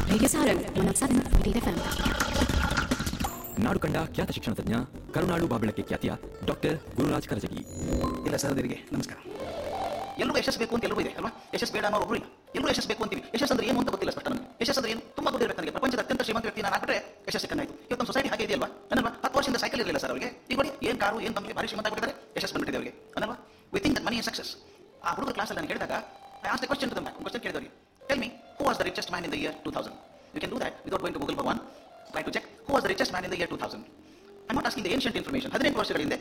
Radio Sarang 107.8 FM. ನಾಡು ಕಂಡ ಖ್ಯಾತ ಶಿಕ್ಷಣ ತಜ್ಞ ಕರುನಾಡು ಬಾಬೆಳಕ್ಕೆ ಖ್ಯಾತಿಯ ಡಾಕ್ಟರ್ ಗುರುರಾಜ್ ಕರಜಗಿ ಎಲ್ಲ ಸಹೋದರಿಗೆ ನಮಸ್ಕಾರ ಎಲ್ಲರೂ ಯಶಸ್ಸು ಬೇಕು ಅಂತ ಎಲ್ಲರೂ ಇದೆ ಅಲ್ವಾ ಯಶಸ್ಸು ಬೇಡ ಅನ್ನೋ ಒಬ್ರು ಇಲ್ಲ ಎಲ್ಲರೂ ಯಶಸ್ಸು ಬೇಕು ಅಂತೀವಿ ಯಶಸ್ಸು ಅಂದ್ರೆ ಏನು ಅಂತ ಗೊತ್ತಿಲ್ಲ ಸ್ಪಷ್ಟ ನನಗೆ ಯಶಸ್ಸು ಅಂದ್ರೆ ಏನು ತುಂಬಾ ದುಡ್ಡು ಇರುತ್ತೆ ನನಗೆ ಪ್ರಪಂಚದ ಅತ್ಯಂತ ಶ್ರೀಮಂತ ವ್ಯಕ್ತಿ ನಾನು ಆಗ್ಬಿಟ್ರೆ ಯಶಸ್ಸು ಸಿಕ್ಕಂಗಾಯ್ತು ಇವತ್ತು ನಮ್ಮ ಸೊಸೈಟಿ ಹಾಗೆ ಇದೆಯಲ್ವಾ ಅನ್ನಲ್ವಾ ಹತ್ತು ವರ್ಷದಿಂದ ಸೈಕಲ್ ಇರಲಿಲ್ಲ ಸರ್ ಅವರಿಗೆ ಈಗ ನೋಡಿ ಏನು ಕಾರು ಏನು ಬಂದಿದೆ ಭಾರಿ ಶ್ರೀಮಂತ ಆಗ್ಬಿಟ್ಟಿದ್ದಾರೆ ಯಶಸ್ಸು ಬಂದ್ಬಿಟ್ಟಿದೆ ಅವರಿಗೆ ಅನ್ನಲ್ವಾ we think that money success ಆ ಹುಡುಗರ ಕ್ಲಾಸಲ್ಲಿ ನಾನು ಹೇಳಿದಾಗ I asked question to question ಕೇಳಿದವರಿಗೆ tell me who was the richest man in the year two thousand you can do that without going to Google for one try to check who was the richest man in the year two thousand I not asking the ancient information ಹದಿನೆಂಟು ವರ್ಷಗಳ ಹಿಂದೆ